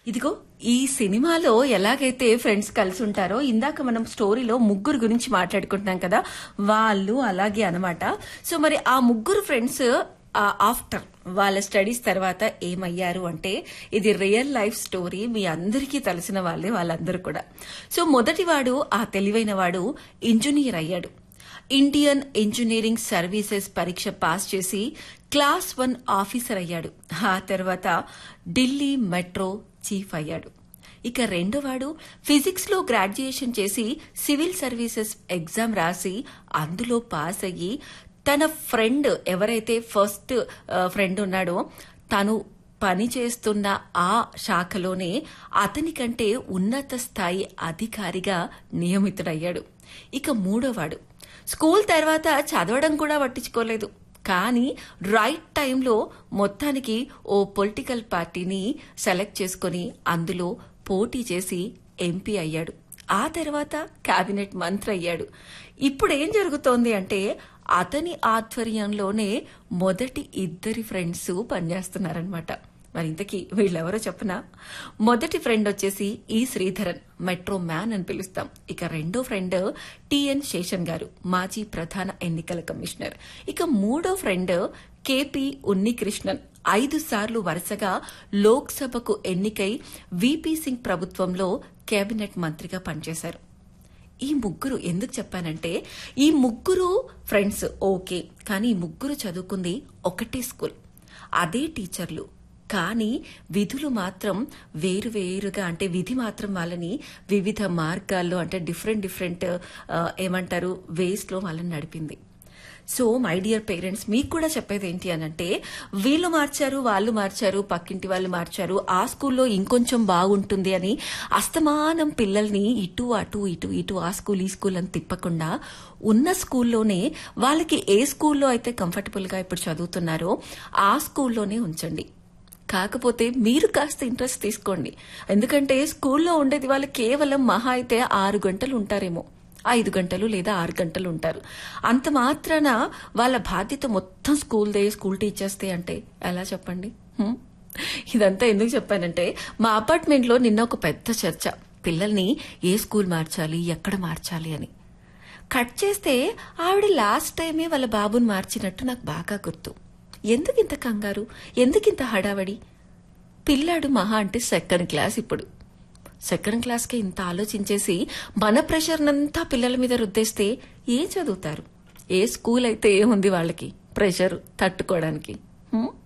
ఇదిగో ఈ సినిమాలో ఎలాగైతే ఫ్రెండ్స్ కలిసి ఉంటారో ఇందాక మనం స్టోరీలో ముగ్గురు గురించి మాట్లాడుకుంటున్నాం కదా వాళ్ళు అలాగే అన్నమాట సో మరి ఆ ముగ్గురు ఫ్రెండ్స్ ఆఫ్టర్ వాళ్ళ స్టడీస్ తర్వాత ఏమయ్యారు అంటే ఇది రియల్ లైఫ్ స్టోరీ మీ అందరికీ తెలిసిన వాళ్ళే వాళ్ళందరూ కూడా సో మొదటివాడు ఆ తెలివైన వాడు ఇంజనీర్ అయ్యాడు ఇండియన్ ఇంజనీరింగ్ సర్వీసెస్ పరీక్ష పాస్ చేసి క్లాస్ వన్ ఆఫీసర్ అయ్యాడు ఆ తర్వాత ఢిల్లీ మెట్రో చీఫ్ అయ్యాడు ఇక రెండోవాడు ఫిజిక్స్ లో గ్రాడ్యుయేషన్ చేసి సివిల్ సర్వీసెస్ ఎగ్జామ్ రాసి అందులో పాస్ అయ్యి తన ఫ్రెండ్ ఎవరైతే ఫస్ట్ ఫ్రెండ్ ఉన్నాడో తను పని చేస్తున్న ఆ శాఖలోనే అతని కంటే ఉన్నత స్థాయి అధికారిగా నియమితుడయ్యాడు ఇక మూడోవాడు స్కూల్ తర్వాత చదవడం కూడా పట్టించుకోలేదు కానీ రైట్ టైంలో మొత్తానికి ఓ పొలిటికల్ పార్టీని సెలెక్ట్ చేసుకుని అందులో పోటీ చేసి ఎంపీ అయ్యాడు ఆ తర్వాత కేబినెట్ మంత్రి అయ్యాడు ఇప్పుడు ఏం జరుగుతోంది అంటే అతని ఆధ్వర్యంలోనే మొదటి ఇద్దరి ఫ్రెండ్స్ పనిచేస్తున్నారనమాట మరి ఇంతకీ వీళ్ళెవరో చెప్పనా మొదటి ఫ్రెండ్ వచ్చేసి ఈ శ్రీధరన్ మెట్రో మ్యాన్ అని పిలుస్తాం ఇక రెండో ఫ్రెండ్ టిఎన్ శేషన్ గారు మాజీ ప్రధాన ఎన్నికల కమిషనర్ ఇక మూడో ఫ్రెండ్ కేపీ ఉన్నికృష్ణన్ ఐదు సార్లు వరుసగా లోక్సభకు ఎన్నికై వీపీ సింగ్ ప్రభుత్వంలో కేబినెట్ మంత్రిగా పనిచేశారు ఈ ముగ్గురు ఎందుకు చెప్పానంటే ఈ ముగ్గురు ఫ్రెండ్స్ ఓకే కానీ ఈ ముగ్గురు చదువుకుంది ఒకటే స్కూల్ అదే టీచర్లు కానీ విధులు మాత్రం వేరు వేరుగా అంటే విధి మాత్రం వాళ్ళని వివిధ మార్గాల్లో అంటే డిఫరెంట్ డిఫరెంట్ ఏమంటారు వేస్లో వాళ్ళని నడిపింది సో మై డియర్ పేరెంట్స్ మీకు కూడా చెప్పేది ఏంటి అనంటే వీళ్ళు మార్చారు వాళ్ళు మార్చారు పక్కింటి వాళ్ళు మార్చారు ఆ స్కూల్లో ఇంకొంచెం బాగుంటుంది అని అస్తమానం పిల్లల్ని ఇటు అటు ఇటు ఇటు ఆ స్కూల్ ఈ స్కూల్ అని తిప్పకుండా ఉన్న స్కూల్లోనే వాళ్ళకి ఏ స్కూల్లో అయితే కంఫర్టబుల్ గా ఇప్పుడు చదువుతున్నారో ఆ స్కూల్లోనే ఉంచండి కాకపోతే మీరు కాస్త ఇంట్రెస్ట్ తీసుకోండి ఎందుకంటే స్కూల్లో ఉండేది వాళ్ళు కేవలం మహా అయితే ఆరు గంటలు ఉంటారేమో ఐదు గంటలు లేదా ఆరు గంటలు ఉంటారు అంత మాత్రాన వాళ్ళ బాధ్యత మొత్తం స్కూల్దే స్కూల్ టీచర్స్దే అంటే ఎలా చెప్పండి హ్మ్? ఇదంతా ఎందుకు చెప్పానంటే మా అపార్ట్మెంట్ లో నిన్న ఒక పెద్ద చర్చ పిల్లల్ని ఏ స్కూల్ మార్చాలి ఎక్కడ మార్చాలి అని కట్ చేస్తే ఆవిడ లాస్ట్ టైమే వాళ్ళ బాబుని మార్చినట్టు నాకు బాగా గుర్తు ఎందుకు ఇంత కంగారు ఎందుకు ఇంత హడావడి పిల్లాడు మహా అంటే సెకండ్ క్లాస్ ఇప్పుడు సెకండ్ క్లాస్కి ఇంత ఆలోచించేసి మన ప్రెషర్నంతా పిల్లల మీద రుద్దేస్తే ఏం చదువుతారు ఏ స్కూల్ అయితే ఏముంది వాళ్ళకి ప్రెషర్ తట్టుకోవడానికి హ్మ్?